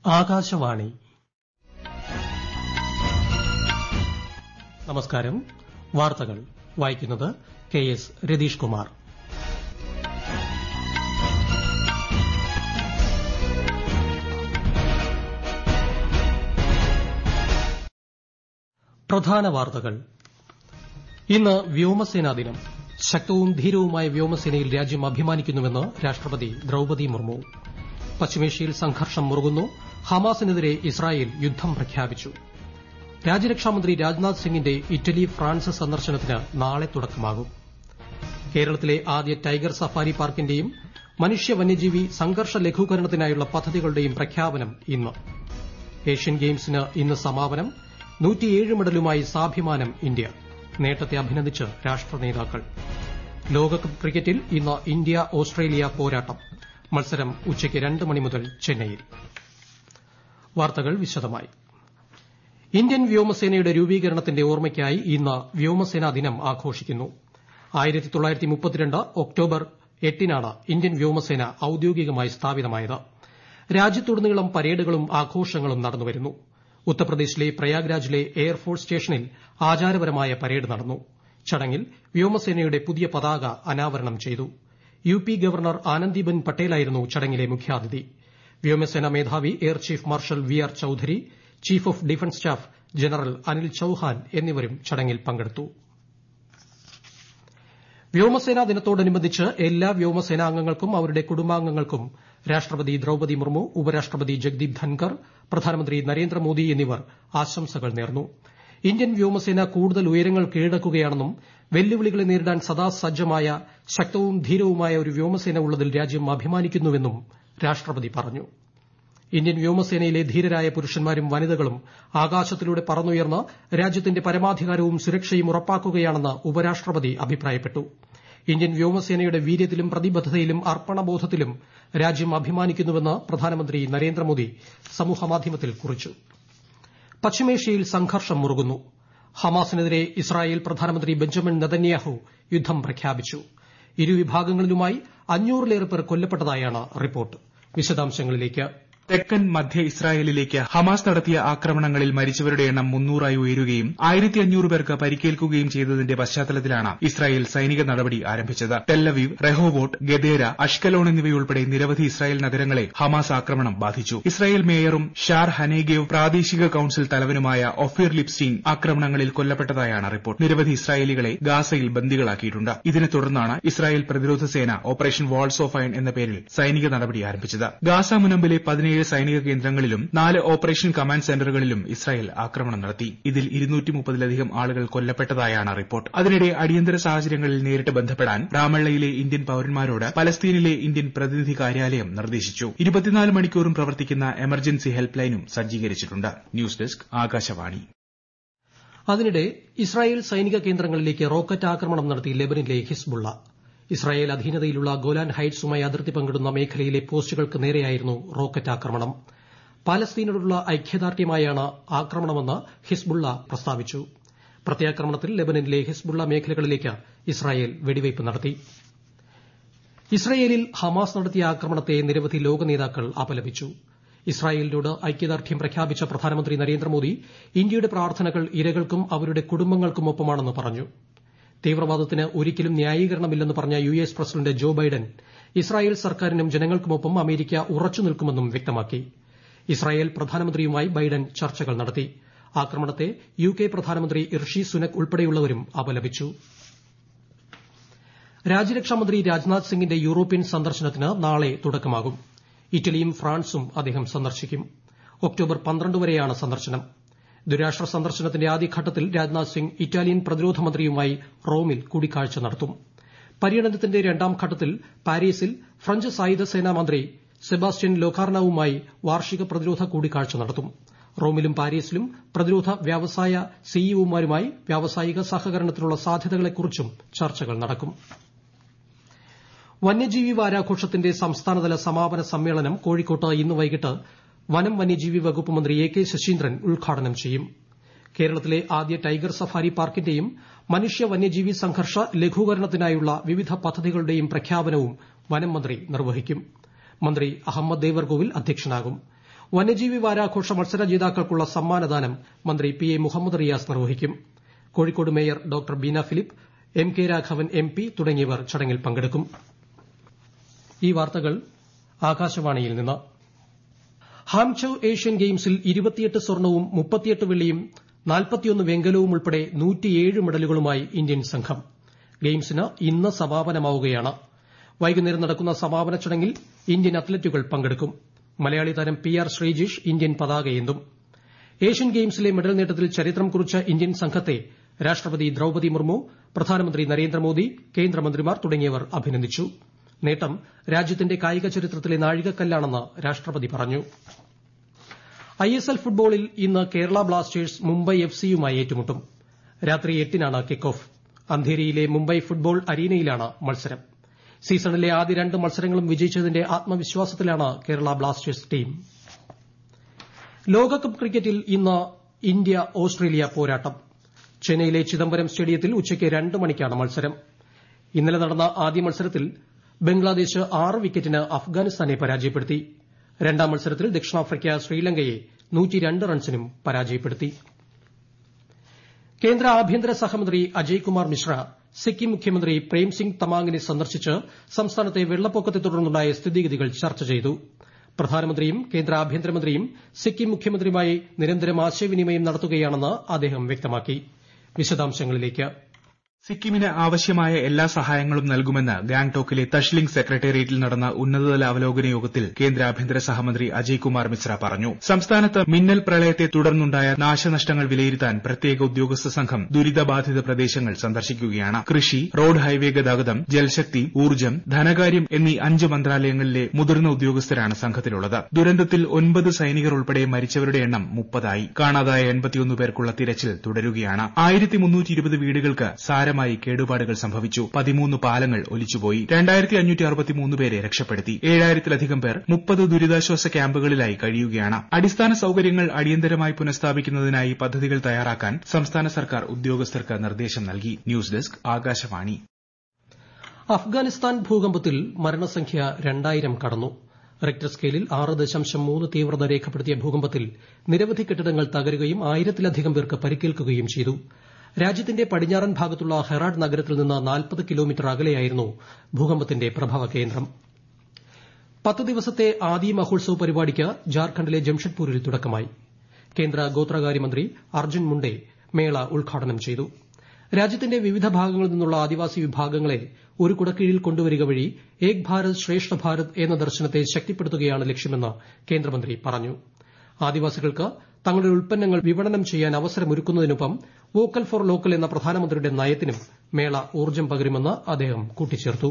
ആകാശവാണി നമസ്കാരം വാർത്തകൾ വായിക്കുന്നത് കെ എസ് രതീഷ് കുമാർ പ്രധാന വാർത്തകൾ ഇന്ന് വ്യോമസേനാ ദിനം ശക്തവും ധീരവുമായ വ്യോമസേനയിൽ രാജ്യം അഭിമാനിക്കുന്നുവെന്ന് രാഷ്ട്രപതി ദ്രൌപദി മുർമു പശ്ചിമേഷ്യയിൽ സംഘർഷം മുറുകുന്നു ഹമാസിനെതിരെ ഇസ്രായേൽ യുദ്ധം പ്രഖ്യാപിച്ചു രാജ്യരക്ഷാമന്ത്രി രാജ്നാഥ് സിംഗിന്റെ ഇറ്റലി ഫ്രാൻസ് സന്ദർശനത്തിന് നാളെ തുടക്കമാകും കേരളത്തിലെ ആദ്യ ടൈഗർ സഫാരി പാർക്കിന്റെയും മനുഷ്യ വന്യജീവി സംഘർഷ ലഘൂകരണത്തിനായുള്ള പദ്ധതികളുടെയും പ്രഖ്യാപനം ഇന്ന് ഏഷ്യൻ ഗെയിംസിന് ഇന്ന് സമാപനം മെഡലുമായി സാഭിമാനം ഇന്ത്യ നേട്ടത്തെ അഭിനന്ദിച്ച് രാഷ്ട്ര നേതാക്കൾ ലോകകപ്പ് ക്രിക്കറ്റിൽ ഇന്ന് ഇന്ത്യ ഓസ്ട്രേലിയ പോരാട്ടം മത്സരം ഉച്ചയ്ക്ക് രണ്ട് മണി മുതൽ ചെന്നൈയിൽ വാർത്തകൾ വിശദമായി ഇന്ത്യൻ വ്യോമസേനയുടെ രൂപീകരണത്തിന്റെ ഓർമ്മയ്ക്കായി ഇന്ന് വ്യോമസേനാ ദിനം ആഘോഷിക്കുന്നു ഒക്ടോബർ എട്ടിനാണ് ഇന്ത്യൻ വ്യോമസേന ഔദ്യോഗികമായി സ്ഥാപിതമായത് രാജ്യത്തുടനീളം പരേഡുകളും ആഘോഷങ്ങളും നടന്നുവരുന്നു ഉത്തർപ്രദേശിലെ പ്രയാഗ്രാജിലെ എയർഫോഴ്സ് സ്റ്റേഷനിൽ ആചാരപരമായ പരേഡ് നടന്നു ചടങ്ങിൽ വ്യോമസേനയുടെ പുതിയ പതാക അനാവരണം ചെയ്തു യു പി ഗവർണർ ആനന്ദിബെൻ പട്ടേലായിരുന്നു ചടങ്ങിലെ മുഖ്യാതിഥി വ്യോമസേനാ മേധാവി air chief marshal V R Chaudhari chief of defence staff general Anil Chauhan എന്നിവരും ചടങ്ങിൽ പങ്കെടുത്തു വ്യോമസേനാ ദിനത്തോടനുബന്ധിച്ച് എല്ലാ വ്യോമസേനാംഗങ്ങൾക്കും അവരുടെ കുടുംബാംഗങ്ങൾക്കും രാഷ്ട്രപതി ദ്രൌപദി മുർമു ഉപരാഷ്ട്രപതി ജഗ്ദീപ് ധൻകർ പ്രധാനമന്ത്രി നരേന്ദ്രമോദി എന്നിവർ ആശംസകൾ നേർന്നു ഇന്ത്യൻ വ്യോമസേന കൂടുതൽ ഉയരങ്ങൾ കീഴടക്കുകയാണെന്നും വെല്ലുവിളികളെ നേരിടാൻ സദാ സജ്ജമായ ശക്തവും ധീരവുമായ ഒരു വ്യോമസേന ഉള്ളതിൽ രാജ്യം അഭിമാനിക്കുന്നുവെന്നും രാഷ്ട്രപതി പറഞ്ഞു ഇന്ത്യൻ വ്യോമസേനയിലെ ധീരരായ പുരുഷന്മാരും വനിതകളും ആകാശത്തിലൂടെ പറന്നുയർന്ന് രാജ്യത്തിന്റെ പരമാധികാരവും സുരക്ഷയും ഉറപ്പാക്കുകയാണെന്ന് ഉപരാഷ്ട്രപതി അഭിപ്രായപ്പെട്ടു ഇന്ത്യൻ വ്യോമസേനയുടെ വീര്യത്തിലും പ്രതിബദ്ധതയിലും അർപ്പണബോധത്തിലും രാജ്യം അഭിമാനിക്കുന്നുവെന്ന് പ്രധാനമന്ത്രി നരേന്ദ്രമോദി സമൂഹമാധ്യമത്തിൽ കുറിച്ചു പശ്ചിമേഷ്യയിൽ സംഘർഷം മുറുകുന്നു ഹമാസിനെതിരെ ഇസ്രായേൽ പ്രധാനമന്ത്രി ബെഞ്ചമിൻ നെതന്യാഹു യുദ്ധം പ്രഖ്യാപിച്ചു ഇരുവിഭാഗങ്ങളിലുമായി അഞ്ഞൂറിലേറെ പേർ കൊല്ലപ്പെട്ടതായാണ് റിപ്പോർട്ട് വിശദാംശങ്ങളിലേക്ക് തെക്കൻ മധ്യ ഇസ്രായേലിലേക്ക് ഹമാസ് നടത്തിയ ആക്രമണങ്ങളിൽ മരിച്ചവരുടെ എണ്ണം മുന്നൂറായി ഉയരുകയും ആയിരത്തി അഞ്ഞൂറ് പേർക്ക് പരിക്കേൽക്കുകയും ചെയ്തതിന്റെ പശ്ചാത്തലത്തിലാണ് ഇസ്രായേൽ സൈനിക നടപടി ആരംഭിച്ചത് ടെല്ലവീവ് റെഹോവോട്ട് ഗദേര അഷ്കലോൺ എന്നിവയുൾപ്പെടെ നിരവധി ഇസ്രായേൽ നഗരങ്ങളെ ഹമാസ് ആക്രമണം ബാധിച്ചു ഇസ്രായേൽ മേയറും ഷാർ ഹനേഗേവ് പ്രാദേശിക കൌൺസിൽ തലവനുമായ ഒഫീർ ലിപ്സ്റ്റീൻ ആക്രമണങ്ങളിൽ കൊല്ലപ്പെട്ടതായാണ് റിപ്പോർട്ട് നിരവധി ഇസ്രായേലികളെ ഗാസയിൽ ബന്ദികളാക്കിയിട്ടുണ്ട് ഇതിനെ തുടർന്നാണ് ഇസ്രായേൽ പ്രതിരോധ സേന ഓപ്പറേഷൻ വാൾസ് ഓഫ് അയൺ എന്ന പേരിൽ സൈനിക നടപടി ആരംഭിച്ചത് ഗാസ മുനമ്പിലെ പതിനേഴ് സൈനിക കേന്ദ്രങ്ങളിലും നാല് ഓപ്പറേഷൻ കമാൻഡ് സെന്ററുകളിലും ഇസ്രായേൽ ആക്രമണം നടത്തി ഇതിൽ ഇരുന്നൂറ്റി മുപ്പതിലധികം ആളുകൾ കൊല്ലപ്പെട്ടതായാണ് റിപ്പോർട്ട് അതിനിടെ അടിയന്തര സാഹചര്യങ്ങളിൽ നേരിട്ട് ബന്ധപ്പെടാൻ രാമള്ളയിലെ ഇന്ത്യൻ പൌരന്മാരോട് പലസ്തീനിലെ ഇന്ത്യൻ പ്രതിനിധി കാര്യാലയം നിർദ്ദേശിച്ചു ഇരുപത്തിനാല് മണിക്കൂറും പ്രവർത്തിക്കുന്ന എമർജൻസി ഹെൽപ്പ് ലൈനും സജ്ജീകരിച്ചിട്ടുണ്ട് ന്യൂസ് ഡെസ്ക് ആകാശവാണി അതിനിടെ ഇസ്രായേൽ സൈനിക കേന്ദ്രങ്ങളിലേക്ക് റോക്കറ്റ് ആക്രമണം നടത്തി ലെബനിലെ ഹിസ്ബുള്ള ഇസ്രായേൽ അധീനതയിലുള്ള ഗോലാൻ ഹൈറ്റ്സുമായി അതിർത്തി പങ്കിടുന്ന മേഖലയിലെ പോസ്റ്റുകൾക്ക് നേരെയായിരുന്നു റോക്കറ്റ് ആക്രമണം പാലസ്തീനോടുള്ള ഐക്യദാർഢ്യമായാണ് ആക്രമണമെന്ന് ഹിസ്ബുള്ള പ്രസ്താവിച്ചു പ്രത്യാക്രമണത്തിൽ ലെബനനിലെ ഹിസ്ബുള്ള മേഖലകളിലേക്ക് ഇസ്രായേൽ വെടിവയ്പ് നടത്തി ഇസ്രായേലിൽ ഹമാസ് നടത്തിയ ആക്രമണത്തെ നിരവധി ലോക നേതാക്കൾ അപലപിച്ചു ഇസ്രായേലിനോട് ഐക്യദാർഢ്യം പ്രഖ്യാപിച്ച പ്രധാനമന്ത്രി നരേന്ദ്രമോദി ഇന്ത്യയുടെ പ്രാർത്ഥനകൾ ഇരകൾക്കും അവരുടെ കുടുംബങ്ങൾക്കുമൊപ്പമാണെന്ന് പറഞ്ഞു തീവ്രവാദത്തിന് ഒരിക്കലും ന്യായീകരണമില്ലെന്ന് പറഞ്ഞ U S president Joe Biden Israel സർക്കാരിനും ജനങ്ങൾക്കുമൊപ്പം അമേരിക്ക ഉറച്ചു നിൽക്കുമെന്നും വ്യക്തമാക്കി ഇസ്രായേൽ പ്രധാനമന്ത്രിയുമായി ബൈഡൻ ചർച്ചകൾ നടത്തി ആക്രമണത്തെ യു കെ പ്രധാനമന്ത്രി ഇർഷി സുനക് ഉൾപ്പെടെയുള്ളവരും അപലപിച്ചു രാജ്യരക്ഷാമന്ത്രി രാജ്നാഥ് സിംഗിന്റെ യൂറോപ്യൻ സന്ദർശനത്തിന് നാളെ തുടക്കമാകും ഇറ്റലിയും ഫ്രാൻസും അദ്ദേഹം സന്ദർശിക്കും ഒക്ടോബർ പന്ത്രണ്ട് വരെയാണ് സന്ദർശനം ദ്വിരാഷ്ട്ര സന്ദർശനത്തിന്റെ ആദ്യഘട്ടത്തിൽ രാജ്നാഥ് സിംഗ് ഇറ്റാലിയൻ പ്രതിരോധ മന്ത്രിയുമായി റോമിൽ കൂടിക്കാഴ്ച നടത്തും പര്യടനത്തിന്റെ രണ്ടാം ഘട്ടത്തിൽ പാരീസിൽ ഫ്രഞ്ച് സായുധ സേനാ മന്ത്രി സെബാസ്റ്റ്യൻ ലൊക്കാർണവുമായി വാർഷിക പ്രതിരോധ കൂടിക്കാഴ്ച നടത്തും റോമിലും പാരീസിലും പ്രതിരോധ വ്യവസായ സിഇഒമാരുമായി വ്യാവസായിക സഹകരണത്തിനുള്ള സാധ്യതകളെക്കുറിച്ചും ചർച്ചകൾ നടക്കും വന്യജീവി വാരാഘോഷത്തിന്റെ സംസ്ഥാനതല സമാപന സമ്മേളനം കോഴിക്കോട്ട് ഇന്ന് വൈകിട്ട് വനം വന്യജീവി വകുപ്പ് മന്ത്രി എ കെ ശശീന്ദ്രൻ ഉദ്ഘാടനം ചെയ്യും കേരളത്തിലെ ആദ്യ ടൈഗർ സഫാരി പാർക്കിന്റെയും മനുഷ്യ വന്യജീവി സംഘർഷ ലഘൂകരണത്തിനായുള്ള വിവിധ പദ്ധതികളുടെയും പ്രഖ്യാപനവും വനം മന്ത്രി നിർവഹിക്കും മന്ത്രി അഹമ്മദ് ദേവർകോവിൽ അധ്യക്ഷനാകും വന്യജീവി വാരാഘോഷ മത്സര ജേതാക്കൾക്കുള്ള സമ്മാനദാനം മന്ത്രി പി എ മുഹമ്മദ് റിയാസ് നിർവഹിക്കും Kozhikode mayor doctor Beena Philip M K Raghavan M P തുടങ്ങിയവർ ചടങ്ങിൽ പങ്കെടുക്കും ഈ വാർത്തകൾ ആകാശവാണിയിൽ നിന്ന് ഹാങ്ചോ ഏഷ്യൻ ഗെയിംസിൽ ഇരുപത്തിയെട്ട് സ്വർണവും മുപ്പത്തിയെട്ട് വെള്ളിയും നാൽപ്പത്തിയൊന്ന് വെങ്കലവും ഉൾപ്പെടെ നൂറ്റിയേഴ് മെഡലുകളുമായി ഇന്ത്യൻ സംഘം ഗെയിംസിന് ഇന്ന് സമാപനമാവുകയാണ് വൈകുന്നേരം നടക്കുന്ന സമാപന ചടങ്ങിൽ ഇന്ത്യൻ അത്ലറ്റുകൾ പങ്കെടുക്കും മലയാളി താരം പി ആർ ശ്രീജീഷ് ഇന്ത്യൻ പതാകയേന്തും ഏഷ്യൻ ഗെയിംസിലെ മെഡൽ നേട്ടത്തിൽ ചരിത്രം കുറിച്ച ഇന്ത്യൻ സംഘത്തെ രാഷ്ട്രപതി ദ്രൌപതി മുർമു പ്രധാനമന്ത്രി നരേന്ദ്രമോദി കേന്ദ്രമന്ത്രിമാർ തുടങ്ങിയവർ അഭിനന്ദിച്ചു നേട്ടം രാജ്യത്തിന്റെ കായിക ചരിത്രത്തിലെ നാഴികക്കല്ലാണെന്ന് രാഷ്ട്രപതി പറഞ്ഞു ഐഎസ്എൽ ഫുട്ബോളിൽ ഇന്ന് കേരള ബ്ലാസ്റ്റേഴ്സ് മുംബൈ എഫ് സിയുമായി ഏറ്റുമുട്ടും രാത്രി എട്ടിനാണ് കിക്ക് ഓഫ് അന്ധേരിയിലെ മുംബൈ ഫുട്ബോൾ അരീനയിലാണ് മത്സരം സീസണിലെ ആദ്യ രണ്ട് മത്സരങ്ങളും വിജയിച്ചതിന്റെ ആത്മവിശ്വാസത്തിലാണ് കേരള ബ്ലാസ്റ്റേഴ്സ് ടീം ലോകകപ്പ് ക്രിക്കറ്റിൽ ഇന്ന് ഇന്ത്യ ഓസ്ട്രേലിയ പോരാട്ടം ചെന്നൈയിലെ ചിദംബരം സ്റ്റേഡിയത്തിൽ ഉച്ചയ്ക്ക് രണ്ട് മണിക്കാണ് മത്സരം ഇന്നലെ നടന്ന ആദ്യ മത്സരത്തിൽ ബംഗ്ലാദേശ് ആറ് വിക്കറ്റിന് അഫ്ഗാനിസ്ഥാനെ പരാജയപ്പെടുത്തി രണ്ടാം മത്സരത്തിൽ ദക്ഷിണാഫ്രിക്ക ശ്രീലങ്കയെ റൺസിനും പരാജയപ്പെടുത്തി കേന്ദ്ര ആഭ്യന്തര സഹമന്ത്രി അജയ് കുമാർ മിശ്ര സിക്കിം മുഖ്യമന്ത്രി പ്രേംസിംഗ് തമാങ്ങിനെ സന്ദർശിച്ച് സംസ്ഥാനത്തെ വെള്ളപ്പൊക്കത്തെ തുടർന്നുണ്ടായ സ്ഥിതിഗതികൾ ചർച്ച ചെയ്തു പ്രധാനമന്ത്രിയും കേന്ദ്ര ആഭ്യന്തരമന്ത്രിയും സിക്കിം മുഖ്യമന്ത്രിയുമായി നിരന്തരം ആശയവിനിമയം നടത്തുകയാണെന്ന് അദ്ദേഹം വ്യക്തമാക്കി വിശദാംശങ്ങളിലേക്ക് സിക്കിമിന് ആവശ്യമായ എല്ലാ സഹായങ്ങളും നൽകുമെന്ന് ഗാംഗ്ടോക്കിലെ തഷ്ലിംഗ് സെക്രട്ടേറിയറ്റിൽ നടന്ന ഉന്നതതല അവലോകന യോഗത്തിൽ കേന്ദ്ര ആഭ്യന്തര സഹമന്ത്രി അജയ് കുമാർ മിശ്ര പറഞ്ഞു സംസ്ഥാനത്ത് മിന്നൽ പ്രളയത്തെ തുടർന്നുണ്ടായ നാശനഷ്ടങ്ങൾ വിലയിരുത്താൻ പ്രത്യേക ഉദ്യോഗസ്ഥ സംഘം ദുരിതബാധിത പ്രദേശങ്ങൾ സന്ദർശിക്കുകയാണ് കൃഷി റോഡ് ഹൈവേ ഗതാഗതം ജൽശക്തി ഊർജ്ജം ധനകാര്യം എന്നീ അഞ്ച് മന്ത്രാലയങ്ങളിലെ മുതിർന്ന ഉദ്യോഗസ്ഥരാണ് സംഘത്തിലുള്ളത് ദുരന്തത്തിൽ ഒൻപത് സൈനികർ ഉൾപ്പെടെ മരിച്ചവരുടെ എണ്ണം മുപ്പതായി കാണാതായ എൺപത്തിയൊന്ന് പേർക്കുള്ള തിരച്ചിൽ തുടരുകയാണ് ആയിരത്തി മുന്നൂറ്റി ഇരുപത് വീടുകൾക്ക് സാര സാരമായി കേടുപാടുകൾ സംഭവിച്ചു പതിമൂന്ന് പാലങ്ങൾ ഒലിച്ചുപോയി രണ്ടായിരത്തി അഞ്ഞൂറ്റി അറുപത്തിമൂന്ന് പേരെ രക്ഷപ്പെടുത്തി ഏഴായിരത്തിലധികം പേർ മുപ്പത് ദുരിതാശ്വാസ ക്യാമ്പുകളിലായി കഴിയുകയാണ് അടിസ്ഥാന സൌകര്യങ്ങൾ അടിയന്തരമായി പുനഃസ്ഥാപിക്കുന്നതിനായി പദ്ധതികൾ തയ്യാറാക്കാൻ സംസ്ഥാന സർക്കാർ ഉദ്യോഗസ്ഥർക്ക് നിർദ്ദേശം നൽകി ന്യൂസ് ഡെസ്ക് ആകാശവാണി അഫ്ഗാനിസ്ഥാൻ ഭൂകമ്പത്തിൽ മരണസംഖ്യ രണ്ടായിരം കടന്നു റിക്ടർ സ്കെയിലിൽ ആറ് ദശാംശം മൂന്ന് തീവ്രത രേഖപ്പെടുത്തിയ ഭൂകമ്പത്തിൽ നിരവധി കെട്ടിടങ്ങൾ തകരുകയും ആയിരത്തിലധികം പേർക്ക് പരിക്കേൽക്കുകയും ചെയ്തു രാജ്യത്തിന്റെ പടിഞ്ഞാറൻ ഭാഗത്തുള്ള ഹെറാഡ് നഗരത്തിൽ നിന്ന് നാൽപ്പത് കിലോമീറ്റർ അകലെയായിരുന്നു ഭൂകമ്പത്തിന്റെ പ്രഭവ കേന്ദ്രം പത്ത് ദിവസത്തെ ആദി മഹോത്സവ് പരിപാടിക്ക് ജാർഖണ്ഡിലെ ജംഷഡ്പൂരിൽ തുടക്കമായി കേന്ദ്ര ഗോത്രകാര്യമന്ത്രി അർജുൻ മുണ്ടെ മേള ഉദ്ഘാടനം ചെയ്തു രാജ്യത്തിന്റെ വിവിധ ഭാഗങ്ങളിൽ നിന്നുള്ള ആദിവാസി വിഭാഗങ്ങളെ ഒരു കുടക്കീഴിൽ കൊണ്ടുവരിക വഴി ഏക് ഭാരത് ശ്രേഷ്ഠ ഭാരത് എന്ന ദർശനത്തെ ശക്തിപ്പെടുത്തുകയാണ് ലക്ഷ്യമെന്ന് കേന്ദ്രമന്ത്രി പറഞ്ഞു ആദിവാസികൾക്ക് തങ്ങളുടെ ഉൽപ്പന്നങ്ങൾ വിപണനം ചെയ്യാൻ അവസരമൊരുക്കുന്നതിനൊപ്പം വോക്കൽ ഫോർ ലോക്കൽ എന്ന പ്രധാനമന്ത്രിയുടെ നയത്തിനും മേള ഊർജ്ജം പകരുമെന്ന് അദ്ദേഹം കൂട്ടിച്ചേർത്തു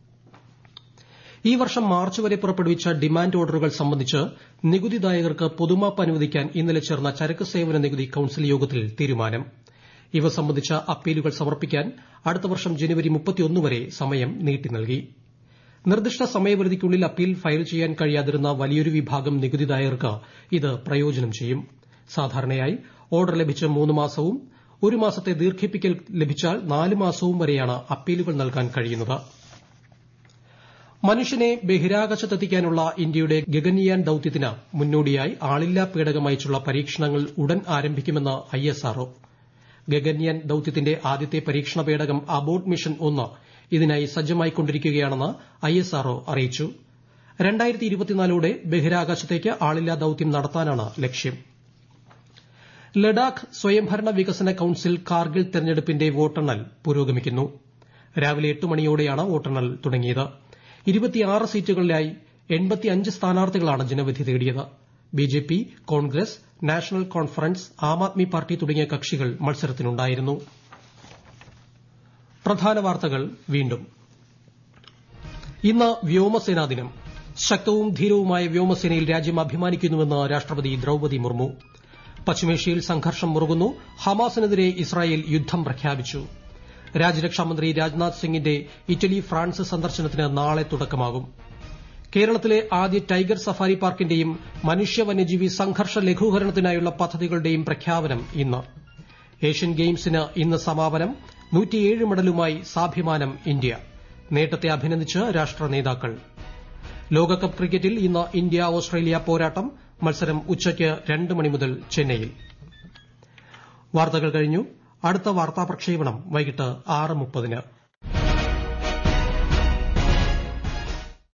ഈ വർഷം മാർച്ച് വരെ പുറപ്പെടുവിച്ച ഡിമാൻഡ് ഓർഡറുകൾ സംബന്ധിച്ച് നികുതിദായകർക്ക് പൊതുമാപ്പ് അനുവദിക്കാൻ ഇന്നലെ ചേർന്ന ചരക്ക് സേവന നികുതി കൌൺസിൽ യോഗത്തിൽ തീരുമാനം ഇവ സംബന്ധിച്ച അപ്പീലുകൾ സമർപ്പിക്കാൻ അടുത്ത വർഷം ജനുവരി വരെ സമയം നീട്ടി നൽകി നിർദ്ദിഷ്ട സമയപരിധിക്കുള്ളിൽ അപ്പീൽ ഫയൽ ചെയ്യാൻ കഴിയാതിരുന്ന വലിയൊരു വിഭാഗം നികുതിദായകർക്ക് ഇത് പ്രയോജനം ചെയ്യും സാധാരണയായി ഓർഡർ ലഭിച്ച് മൂന്ന് മാസവും ഒരു മാസത്തെ ദീർഘിപ്പിക്കൽ ലഭിച്ചാൽ നാല് മാസവും വരെയാണ് അപ്പീലുകൾ നൽകാൻ കഴിയുന്നത് മനുഷ്യനെ ബഹിരാകാശത്തെത്തിക്കാനുള്ള ഇന്ത്യയുടെ ഗഗൻയാൻ ദൌത്യത്തിന് മുന്നോടിയായി ആളില്ലാ പേടകം അയച്ചുള്ള പരീക്ഷണങ്ങൾ ഉടൻ ആരംഭിക്കുമെന്ന് ഐഎസ്ആർഒ ഗഗൻയാൻ ദൌത്യത്തിന്റെ ആദ്യത്തെ പരീക്ഷണ പേടകം അബോട്ട് മിഷൻ ഒന്ന് ഇതിനായി സജ്ജമായിക്കൊണ്ടിരിക്കുകയാണെന്ന് ഐഎസ്ആർഒ അറിയിച്ചു ഓടെ ബഹിരാകാശത്തേക്ക് ആളില്ലാ ദൌത്യം നടത്താനാണ് ലക്ഷ്യം ലഡാക്ക് സ്വയംഭരണ വികസന കൌൺസിൽ കാർഗിൽ തെരഞ്ഞെടുപ്പിന്റെ വോട്ടെണ്ണൽ പുരോഗമിക്കുന്നു രാവിലെ എട്ട് മണിയോടെയാണ് വോട്ടെണ്ണൽ തുടങ്ങിയത് സീറ്റുകളിലായി സ്ഥാനാർത്ഥികളാണ് ജനവിധി തേടിയത് BJP Congress National Conference Aam Aadmi Party തുടങ്ങിയ കക്ഷികൾ മത്സരത്തിനുണ്ടായിരുന്നു പ്രധാന വാർത്തകൾ വീണ്ടും ഇന്ന് വ്യോമസേനാ ദിനം ശക്തവും ധീരവുമായ വ്യോമസേനയിൽ രാജ്യം അഭിമാനിക്കുന്നുവെന്ന് രാഷ്ട്രപതി ദ്രൌപതി മുർമു പശ്ചിമേഷ്യയിൽ സംഘർഷം മുറുകുന്നു ഹമാസിനെതിരെ ഇസ്രായേൽ യുദ്ധം പ്രഖ്യാപിച്ചു രാജ്യരക്ഷാമന്ത്രി രാജ്നാഥ് സിംഗിന്റെ ഇറ്റലി ഫ്രാൻസ് സന്ദർശനത്തിന് നാളെ തുടക്കമാകും കേരളത്തിലെ ആദ്യ ടൈഗർ സഫാരി പാർക്കിന്റെയും മനുഷ്യ വന്യജീവി സംഘർഷ ലഘൂകരണത്തിനായുള്ള പദ്ധതികളുടെയും പ്രഖ്യാപനം ഇന്ന് ഏഷ്യൻ ഗെയിംസിന് ഇന്ന് സമാപനം മെഡലുമായി സാഭിമാനം ഇന്ത്യ നേട്ടത്തെ അഭിനന്ദിച്ച് രാഷ്ട്ര നേതാക്കൾ ലോകകപ്പ് ക്രിക്കറ്റിൽ ഇന്ന് ഇന്ത്യ ഓസ്ട്രേലിയ പോരാട്ടം മത്സരം ഉച്ചയ്ക്ക് രണ്ട് മണി മുതൽ ചെന്നൈയിൽ വാർത്തകൾ കഴിഞ്ഞു അടുത്ത വാർത്താ പ്രക്ഷേപണം വൈകിട്ട് ആറ് മുപ്പതിന്